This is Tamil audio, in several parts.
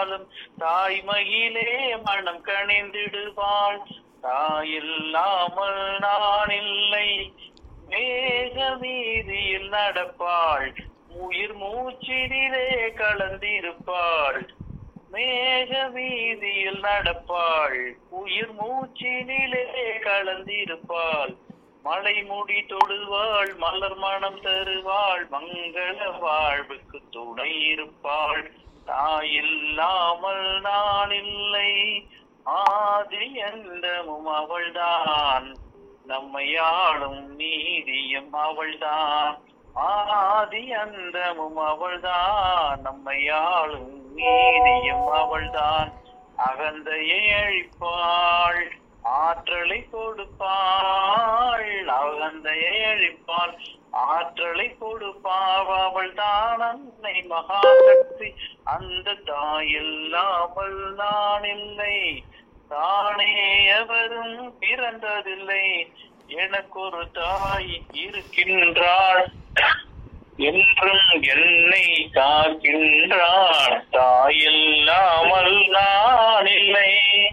நாளும் தாய்மையிலே மனம் கணிந்திடுவாள் தாயில்லாமல் நான் இல்லை மேக வீதியில் நடப்பாள் உயிர் மூச்சினிலே கலந்திருப்பாள் மேக வீதியில் நடப்பாள் உயிர் மூச்சினிலே கலந்திருப்பாள் மலை முடி தொடுவாள் மலர் மனம் தருவாள் மங்கள வாழ்வுக்கு துணை இருப்பாள் தாயில்லாமல் நான் இல்லை ஆதி எந்தமும் அவள்தான் நம்மை ஆளும் நீதியும் அவள்தான் ஆதி அந்தமும் அவள்தான் நம்மை ஆளும் நீதியும் அவள்தான் அகந்தையை அழிப்பாள் ஆற்றலை கொடுப்பாள் அகந்தையை அழிப்பாள் ஆற்றலை கொடுப்பாள் அவள் தான் அன்னை மகாசக்தி அந்த தாயில்லாமல் நான் இல்லை தானே எவரும் பிறந்ததில்லை எனக்கு ஒரு தாய் இருக்கின்றாள் என்றும் என்னை காக்கின்றாள் தாயில்லாமல் நான் இல்லை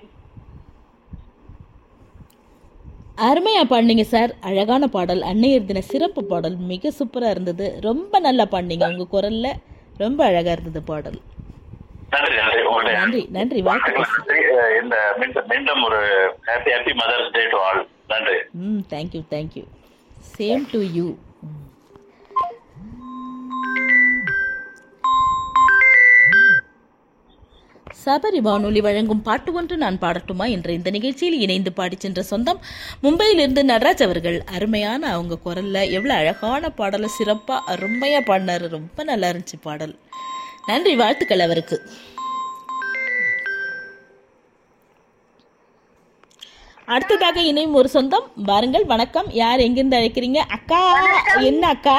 அருமையா பாடினீங்க சார் அழகான பாடல் அன்னையர் தின சிறப்பு பாடல் மிக சூப்பரா இருந்தது ரொம்ப நல்லா பாடினீங்க உங்க குரல்ல ரொம்ப அழகா இருந்தது பாடல் நன்றி நன்றி உங்களுடைய நன்றி நன்றி வாழ்த்துக்கள் சார் நன்றி அஹ் இந்த மீண்டும் மீண்டும் ஒரு happy happy mother's day to all நன்றி ம் thank you thank you same to you Sabari வானொலி வழங்கும் பாட்டு ஒன்று நான் பாடட்டுமா என்ற இந்த நிகழ்ச்சியில் இணைந்து பாடிச் சென்ற சொந்தம் மும்பையிலிருந்து நடராஜ் அவர்கள் அருமையான அவங்க குரல்ல எவ்வளவு அழகான பாடலை சிறப்பா அருமையா பாடினாரு ரொம்ப நல்லா இருந்துச்சு பாடல் நன்றி வாழ்த்துக்கள் அவருக்கு அடுத்ததாக இணையும் ஒரு சொந்தம் பாருங்கள் வணக்கம் யார் எங்கிருந்து அழைக்கிறீங்க அக்கா என்ன அக்கா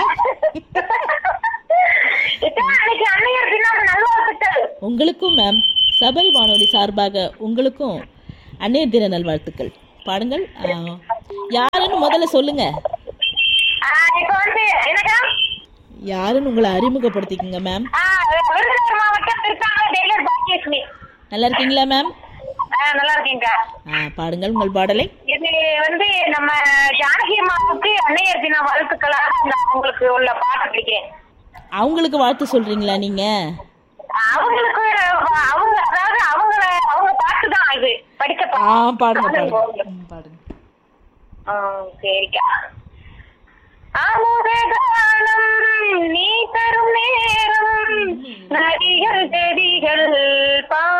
அன்னைக்கு அன்னையர் தினம் நல்வாழ்த்துக்கள் உங்களுக்கும் மேம் சபரி வானொலி சார்பாக உங்களுக்கும் அன்னையர் தின நல்வாழ்த்துக்கள் பாடுங்கள் ஆ, யாருன்னு முதல்ல சொல்லுங்க ஆஹ் இப்ப வந்து என்னக்கா யாருன்னு உங்களை அறிமுகப்படுத்திக்கங்க மேம் ஆஹ் விருதுநகர் மாவட்டம் திருச்சாங்கல் டெய்லர் பாக்கியலட்சுமி நல்லா இருக்கீங்களா மேம் ஆஹ் நல்லா இருக்கீங்கக்கா ஆ பாடுங்கள் உங்கள் பாடலை இது வந்து நம்ம ஜானகி அம்மாவுக்கு அன்னையர் தின வாழ்த்துக்களாக நான் உங்களுக்கு உள்ள பாட்டு படிக்கிறேன் அவங்களுக்கு வாழ்த்து சொல்றீங்களா நீங்க அவங்களுக்கு அவங்க அதாவது அவங்கள அவங்க பாட்டு தான் இது படிச்ச ஆ பாட்டு பாடுங்க பாடுங்க ம், பாடுங்க ஆ, சரிக்கா அமுதகானம் நீ தரும் நேரம் நதிகள் செடிகள் பா